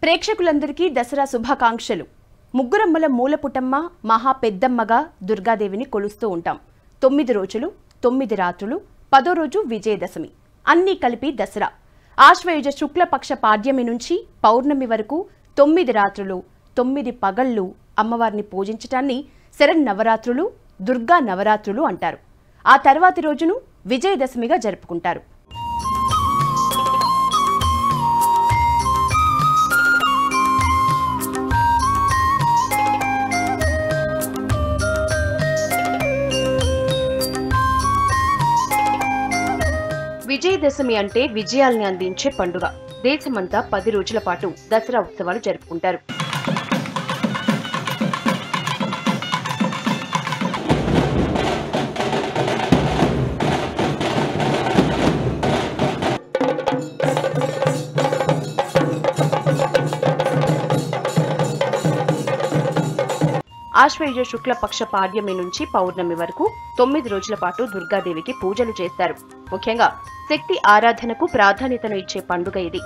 ప్రేక్షకులందరికీ దసరా శుభాకాంక్షలు ముగ్గురమ్మల మూలపుటమ్మ మహా పెద్దమ్మగా దుర్గాదేవిని కొలుస్తూ ఉంటాం తొమ్మిది రోజులు తొమ్మిది రాత్రులు పదో రోజు విజయదశమి అన్నీ కలిపి దసరా ఆశ్వయుజ శుక్లపక్ష పాడ్యమి నుంచి పౌర్ణమి వరకు తొమ్మిది రాత్రులు తొమ్మిది పగళ్ళు అమ్మవారిని పూజించటాన్ని శరన్నవరాత్రులు దుర్గా నవరాత్రులు అంటారు ఆ తర్వాతి రోజును విజయదశమిగా జరుపుకుంటారు విజయదశమి అంటే విజయాల్ని అందించే పండుగ దేశమంతా పది రోజుల పాటు దసరా ఉత్సవాలు జరుపుకుంటారు ఆశ్వయుజ శుక్ల పక్ష పాడ్యమి నుంచి పౌర్ణమి వరకు తొమ్మిది రోజుల పాటు దుర్గాదేవికి పూజలు చేస్తారు ముఖ్యంగా శక్తి ఆరాధనకు ప్రాధాన్యతను ఇచ్చే పండుగ ఇది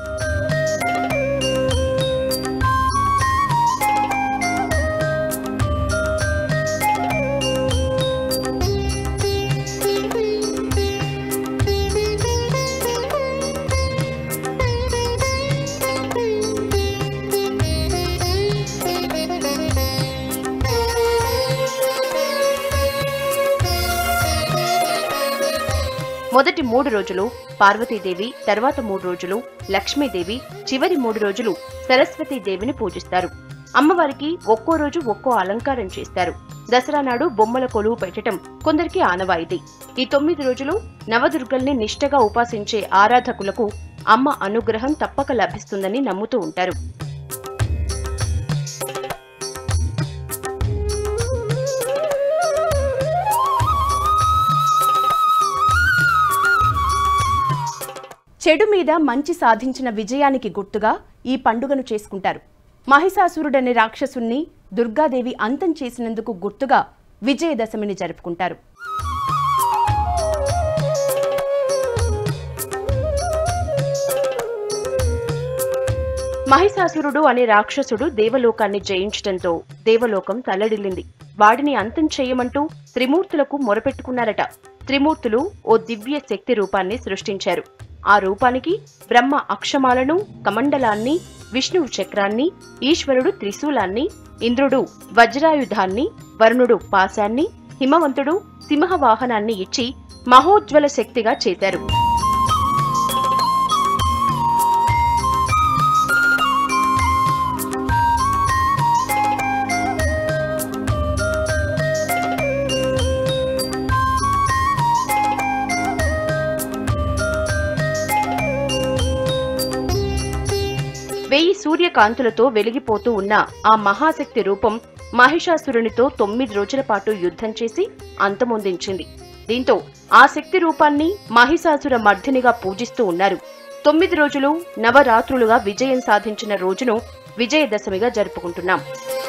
మొదటి మూడు రోజులు పార్వతీదేవి తర్వాత మూడు రోజులు లక్ష్మీదేవి చివరి మూడు రోజులు సరస్వతీదేవిని పూజిస్తారు అమ్మవారికి ఒక్కో రోజు ఒక్కో అలంకారం చేస్తారు దసరా నాడు బొమ్మల కొలువు పెట్టడం కొందరికి ఆనవాయితీ ఈ తొమ్మిది రోజులు నవదుర్గల్ని నిష్టగా ఉపాసించే ఆరాధకులకు అమ్మ అనుగ్రహం తప్పక లభిస్తుందని నమ్ముతూ ఉంటారు చెడు మీద మంచి సాధించిన విజయానికి గుర్తుగా ఈ పండుగను చేసుకుంటారు మహిషాసురుడనే రాక్షసుణ్ణి దుర్గాదేవి అంతం చేసినందుకు గుర్తుగా విజయదశమిని జరుపుకుంటారు మహిషాసురుడు అనే రాక్షసుడు దేవలోకాన్ని జయించడంతో దేవలోకం తల్లడిల్లింది వాడిని అంతం చేయమంటూ త్రిమూర్తులకు మొరపెట్టుకున్నారట త్రిమూర్తులు ఓ దివ్య శక్తి రూపాన్ని సృష్టించారు ఆ రూపానికి బ్రహ్మ అక్షమాలను కమండలాన్ని విష్ణువు చక్రాన్ని ఈశ్వరుడు త్రిశూలాన్ని ఇంద్రుడు వజ్రాయుధాన్ని వరుణుడు పాశాన్ని హిమవంతుడు సింహవాహనాన్ని ఇచ్చి మహోజ్వల శక్తిగా చేశారు వెయ్యి సూర్యకాంతులతో వెలిగిపోతూ ఉన్న ఆ మహాశక్తి రూపం మహిషాసురునితో తొమ్మిది రోజుల పాటు యుద్ధం చేసి అంతమొందించింది దీంతో ఆ శక్తి రూపాన్ని మహిషాసుర మర్దినిగా పూజిస్తూ ఉన్నారు తొమ్మిది రోజులు నవరాత్రులుగా విజయం సాధించిన రోజును విజయదశమిగా జరుపుకుంటున్నాం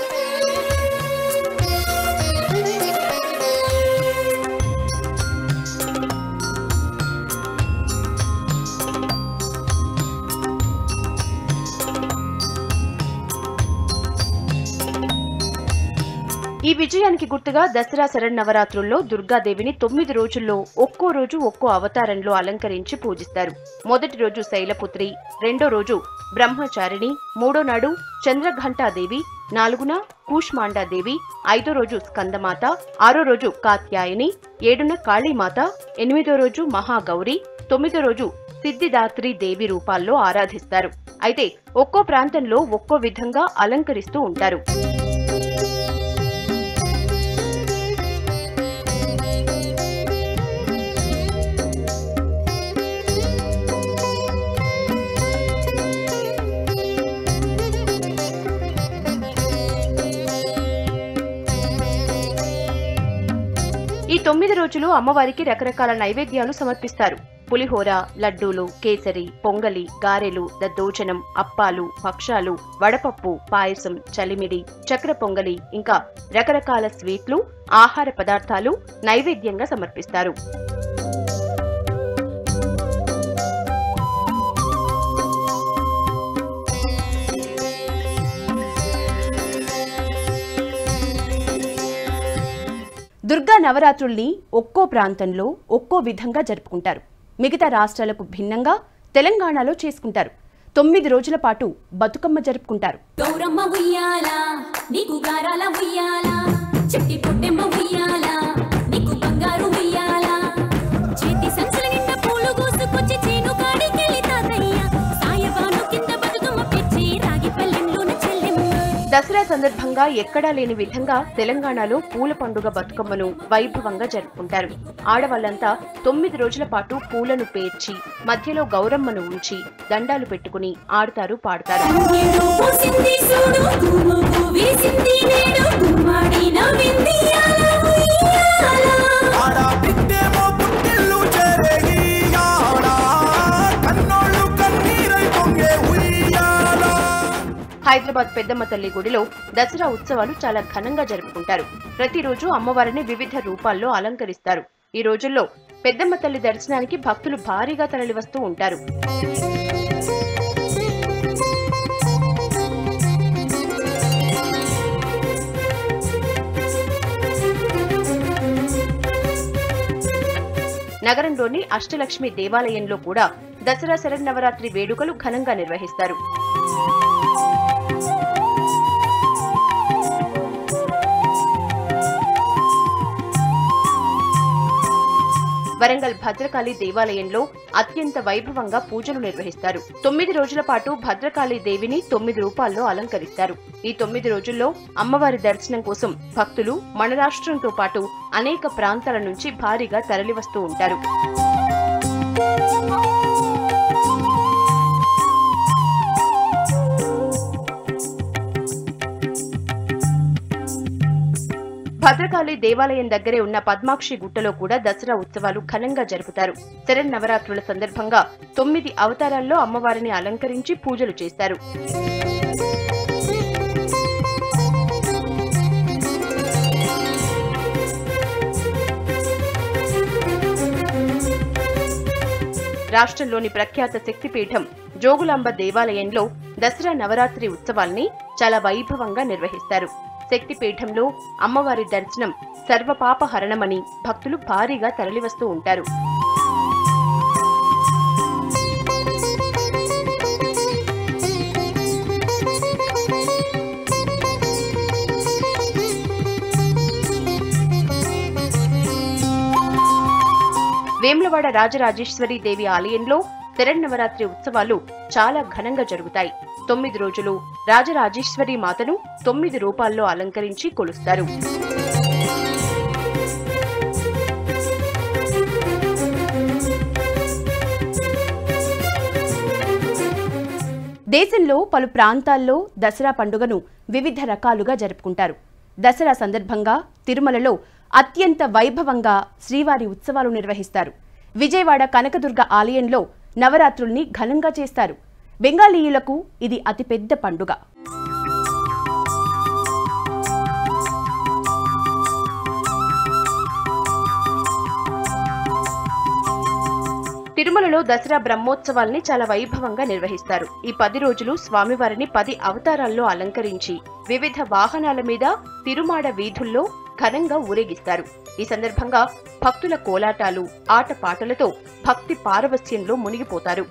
ఈ విజయానికి గుర్తుగా దసరా శరన్నవరాత్రుల్లో దుర్గాదేవిని తొమ్మిది రోజుల్లో ఒక్కో రోజు ఒక్కో అవతారంలో అలంకరించి పూజిస్తారు మొదటి రోజు శైలపుత్రి రెండో రోజు బ్రహ్మచారిణి మూడో నాడు చంద్రఘంటాదేవి నాలుగున కూష్మాండాదేవి ఐదో రోజు స్కందమాత ఆరో రోజు కాత్యాయని ఏడున కాళీమాత ఎనిమిదో రోజు మహాగౌరి తొమ్మిదో రోజు సిద్ధిదాత్రి దేవి రూపాల్లో ఆరాధిస్తారు అయితే ఒక్కో ప్రాంతంలో ఒక్కో విధంగా అలంకరిస్తూ ఉంటారు ఈ తొమ్మిది రోజులు అమ్మవారికి రకరకాల నైవేద్యాలు సమర్పిస్తారు పులిహోర లడ్డూలు కేసరి పొంగలి గారెలు దద్దోజనం అప్పాలు భక్షాలు వడపప్పు పాయసం చలిమిడి చక్ర పొంగలి ఇంకా రకరకాల స్వీట్లు ఆహార పదార్థాలు నైవేద్యంగా సమర్పిస్తారు దుర్గా నవరాత్రుల్ని ఒక్కో ప్రాంతంలో ఒక్కో విధంగా జరుపుకుంటారు మిగతా రాష్ట్రాలకు భిన్నంగా తెలంగాణలో చేసుకుంటారు తొమ్మిది రోజుల పాటు బతుకమ్మ జరుపుకుంటారు గౌరమ్మ ఉయ్యాల నీకు గారాల ఉయ్యాల చెట్టి పొట్టెమ్మ ఉయ్యాల నీకు బంగారు ఉయ్యాల చేతి సంచుల నిండా పూలు కోసుకొచ్చి చేను కాడికెళ్ళి తాతయ్య సాయబాను కింద బతుకమ్మ పెట్టి రాగి పల్లెంలోన చెల్లెమ్మ దసరా సందర్భంగా ఎక్కడా లేని విధంగా తెలంగాణలో పూల పండుగ బతుకమ్మను వైభవంగా జరుపుకుంటారు ఆడవాళ్లంతా తొమ్మిది రోజుల పాటు పూలను పేర్చి మధ్యలో గౌరమ్మను ఉంచి దండాలు పెట్టుకుని ఆడతారు పాడతారు ఏడు పూసింది చూడు గుమ్ముకు వీసింది నేడు గుమ్మాడిన విందియాల ఉయ్యాల ఆడ బిడ్డేమో పుట్టిల్లు చెరగియాడ కన్నోళ్ళు కన్నీరై పొంగే ఉయ్యాల హైదరాబాద్ పెద్దమ్మ తల్లి గుడిలో దసరా ఉత్సవాలు చాలా ఘనంగా జరుపుకుంటారు ప్రతిరోజు అమ్మవారిని వివిధ రూపాల్లో అలంకరిస్తారు ఈ రోజుల్లో పెద్దమ్మ తల్లి దర్శనానికి భక్తులు భారీగా తరలివస్తూ ఉంటారు నగరంలోని అష్టలక్ష్మి దేవాలయంలో కూడా దసరా శరన్నవరాత్రి వేడుకలు ఘనంగా నిర్వహిస్తారు వరంగల్ భద్రకాళి దేవాలయంలో అత్యంత వైభవంగా పూజలు నిర్వహిస్తారు తొమ్మిది రోజుల పాటు భద్రకాళి దేవిని తొమ్మిది రూపాల్లో అలంకరిస్తారు ఈ తొమ్మిది రోజుల్లో అమ్మవారి దర్శనం కోసం భక్తులు మన రాష్ట్రంతో పాటు అనేక ప్రాంతాల నుంచి భారీగా తరలివస్తూ ఉంటారు భద్రకాళి దేవాలయం దగ్గరే ఉన్న పద్మాక్షి గుట్టలో కూడా దసరా ఉత్సవాలు ఘనంగా జరుపుతారు శరన్నవరాత్రుల సందర్భంగా తొమ్మిది అవతారాల్లో అమ్మవారిని అలంకరించి పూజలు చేస్తారు రాష్ట్రంలోని ప్రఖ్యాత శక్తిపీఠం జోగులాంబ దేవాలయంలో దసరా నవరాత్రి ఉత్సవాల్ని చాలా వైభవంగా నిర్వహిస్తారు శక్తిపీఠంలో అమ్మవారి దర్శనం సర్వపాపహరణమని భక్తులు భారీగా తరలివస్తూ ఉంటారు వేములవాడ రాజరాజేశ్వరి దేవి ఆలయంలో శరన్నవరాత్రి ఉత్సవాలు చాలా ఘనంగా జరుగుతాయి తొమ్మిది రోజులు రాజరాజేశ్వరి మాతను తొమ్మిది రూపాల్లో అలంకరించి కొలుస్తారు దేశంలో పలు ప్రాంతాల్లో దసరా పండుగను వివిధ రకాలుగా జరుపుకుంటారు దసరా సందర్భంగా తిరుమలలో అత్యంత వైభవంగా శ్రీవారి ఉత్సవాలు నిర్వహిస్తారు విజయవాడ కనకదుర్గ ఆలయంలో నవరాత్రుల్ని ఘనంగా చేస్తారు బెంగాలీయులకు ఇది అతిపెద్ద పండుగ తిరుమలలో దసరా బ్రహ్మోత్సవాల్ని చాలా వైభవంగా నిర్వహిస్తారు ఈ పది రోజులు స్వామివారిని పది అవతారాల్లో అలంకరించి వివిధ వాహనాల మీద తిరుమాడ వీధుల్లో ఘనంగా ఊరేగిస్తారు ఈ సందర్భంగా భక్తుల కోలాటాలు ఆటపాటలతో భక్తి పారవస్యంలో మునిగిపోతారు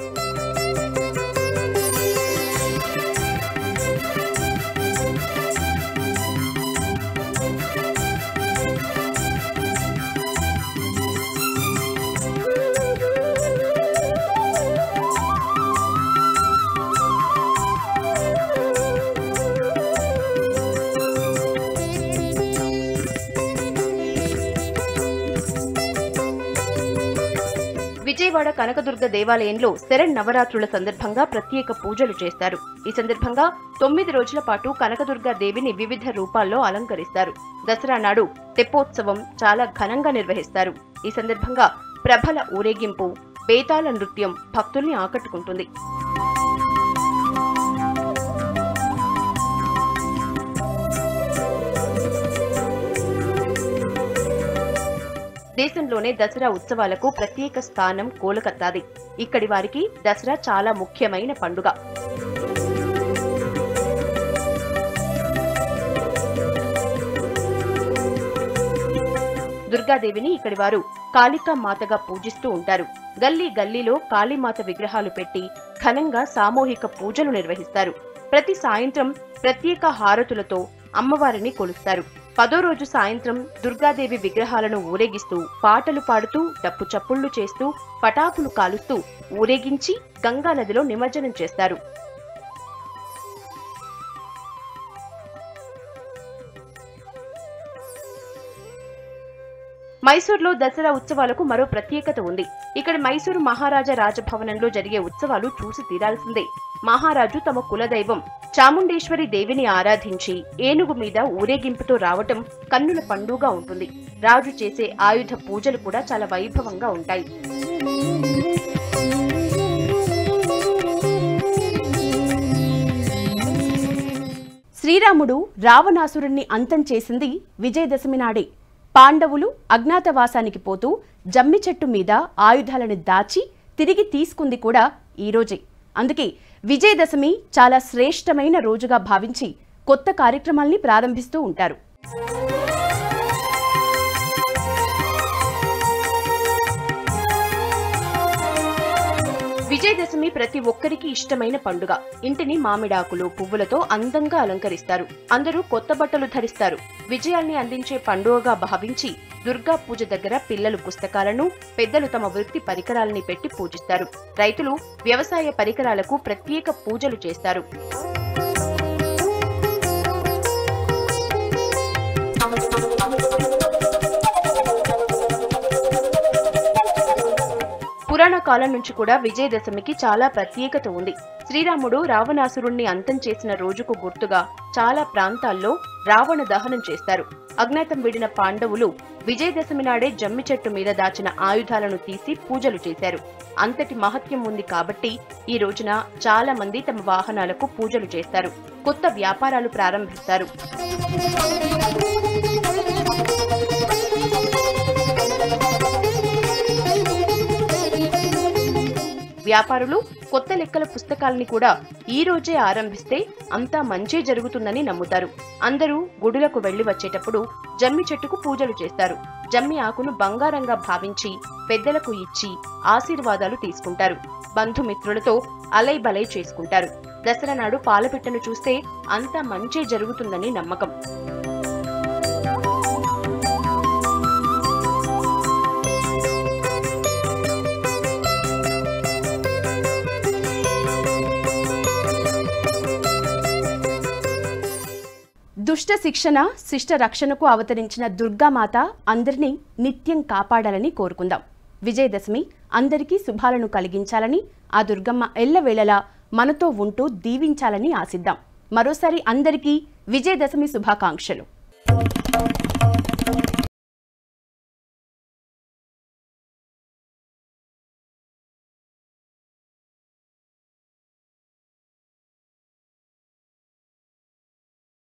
విజయవాడ కనకదుర్గ దేవాలయంలో శరణ్ నవరాత్రుల సందర్భంగా ప్రత్యేక పూజలు చేస్తారు ఈ సందర్భంగా తొమ్మిది రోజుల పాటు కనకదుర్గ దేవిని వివిధ రూపాల్లో అలంకరిస్తారు దసరా నాడు తెప్పోత్సవం చాలా ఘనంగా నిర్వహిస్తారు ఈ సందర్భంగా ప్రభల ఊరేగింపు బేతాళ నృత్యం భక్తుల్ని ఆకట్టుకుంటుంది దేశంలోనే దసరా ఉత్సవాలకు ప్రత్యేక స్థానం కోలకత్తాది ఇక్కడి వారికి దసరా చాలా ముఖ్యమైన పండుగ దుర్గాదేవిని ఇక్కడి వారు కాళికా మాతగా పూజిస్తూ ఉంటారు గల్లీ గల్లీలో కాళీమాత విగ్రహాలు పెట్టి ఘనంగా సామూహిక పూజలు నిర్వహిస్తారు ప్రతి సాయంత్రం ప్రత్యేక హారతులతో అమ్మవారిని కొలుస్తారు పదో రోజు సాయంత్రం దుర్గాదేవి విగ్రహాలను ఊరేగిస్తూ పాటలు పాడుతూ డప్పు చప్పుళ్లు చేస్తూ పటాకులు కాలుస్తూ ఊరేగించి గంగా నదిలో నిమజ్జనం చేస్తారు మైసూర్లో దసరా ఉత్సవాలకు మరో ప్రత్యేకత ఉంది ఇక్కడ మైసూరు మహారాజా రాజభవనంలో జరిగే ఉత్సవాలు చూసి తీరాల్సిందే మహారాజు తమ కులదైవం చాముండేశ్వరి దేవిని ఆరాధించి ఏనుగు మీద ఊరేగింపుతో రావటం కన్నుల పండుగ ఉంటుంది రాజు చేసే ఆయుధ పూజలు కూడా చాలా వైభవంగా ఉంటాయి శ్రీరాముడు రావణాసురుణ్ణి అంతం చేసింది విజయదశమి నాడే పాండవులు అజ్ఞాతవాసానికి పోతూ జమ్మి చెట్టు మీద ఆయుధాలను దాచి తిరిగి తీసుకుంది కూడా ఈ రోజే అందుకే విజయదశమి చాలా శ్రేష్టమైన రోజుగా భావించి కొత్త కార్యక్రమాల్ని ప్రారంభిస్తూ ఉంటారు విజయదశమి ప్రతి ఒక్కరికి ఇష్టమైన పండుగ ఇంటిని మామిడాకులు పువ్వులతో అందంగా అలంకరిస్తారు అందరూ కొత్త బట్టలు ధరిస్తారు విజయాల్ని అందించే పండుగగా భావించి దుర్గా పూజ దగ్గర పిల్లలు పుస్తకాలను పెద్దలు తమ వృత్తి పరికరాలని పెట్టి పూజిస్తారు రైతులు వ్యవసాయ పరికరాలకు ప్రత్యేక పూజలు చేస్తారు పురాణ కాలం నుంచి కూడా విజయదశమికి చాలా ప్రత్యేకత ఉంది శ్రీరాముడు రావణాసురుణ్ణి అంతం చేసిన రోజుకు గుర్తుగా చాలా ప్రాంతాల్లో రావణ దహనం చేస్తారు అజ్ఞాతం విడిన పాండవులు విజయదశమి నాడే జమ్మి చెట్టు మీద దాచిన ఆయుధాలను తీసి పూజలు చేశారు అంతటి మహత్యం ఉంది కాబట్టి ఈ రోజున చాలా మంది తమ వాహనాలకు పూజలు చేస్తారు కొత్త వ్యాపారాలు ప్రారంభిస్తారు వ్యాపారులు కొత్త లెక్కల పుస్తకాల్ని కూడా ఈ రోజే ఆరంభిస్తే అంతా మంచే జరుగుతుందని నమ్ముతారు అందరూ గుడులకు వెళ్లి వచ్చేటప్పుడు జమ్మి చెట్టుకు పూజలు చేస్తారు జమ్మి ఆకును బంగారంగా భావించి పెద్దలకు ఇచ్చి ఆశీర్వాదాలు తీసుకుంటారు బంధుమిత్రులతో అలై బలై చేసుకుంటారు దసరా నాడు పాలపిట్టను చూస్తే అంతా మంచే జరుగుతుందని నమ్మకం దుష్ట శిక్షణ శిష్ట రక్షణకు అవతరించిన దుర్గామాత అందరినీ నిత్యం కాపాడాలని కోరుకుందాం విజయదశమి అందరికీ శుభాలను కలిగించాలని ఆ దుర్గమ్మ ఎల్లవేళలా మనతో ఉంటూ దీవించాలని ఆశిద్దాం మరోసారి అందరికీ విజయదశమి శుభాకాంక్షలు